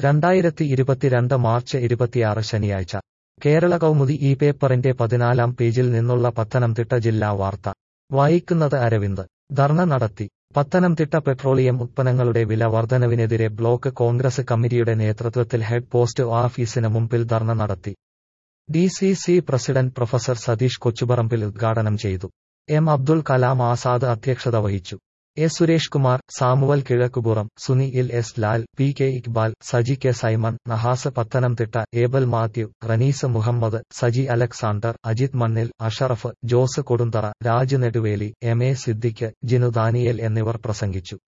രണ്ടായിരത്തി ഇരുപത്തിരണ്ട് മാർച്ച് ഇരുപത്തിയാറ് ശനിയാഴ്ച കേരള കൗമുദി ഈ പേപ്പറിന്റെ പതിനാലാം പേജിൽ നിന്നുള്ള പത്തനംതിട്ട ജില്ലാ വാർത്ത വായിക്കുന്നത് അരവിന്ദ് ധർണ നടത്തി പത്തനംതിട്ട പെട്രോളിയം ഉത്പന്നങ്ങളുടെ വില വർധനവിനെതിരെ ബ്ലോക്ക് കോൺഗ്രസ് കമ്മിറ്റിയുടെ നേതൃത്വത്തിൽ ഹെഡ് പോസ്റ്റ് ഓഫീസിന് മുമ്പിൽ ധർണ നടത്തി D C C president professor Satheesh Kochuparambil ഉദ്ഘാടനം ചെയ്തു എം അബ്ദുൽ കലാം ആസാദ് അധ്യക്ഷത വഹിച്ചു A Suresh Kumar Samuel Kizhakkupuram Suni L S Lal P K Iqbal Saji K Simon Nahas Pathanamthitta Abel Mathew Ranees Muhammad Saji Alexander Ajith Mannil Ashraf Jose Kodunthara Raj Neduveli M A Siddique Jinu Daniel എന്നിവർ പ്രസംഗിച്ചു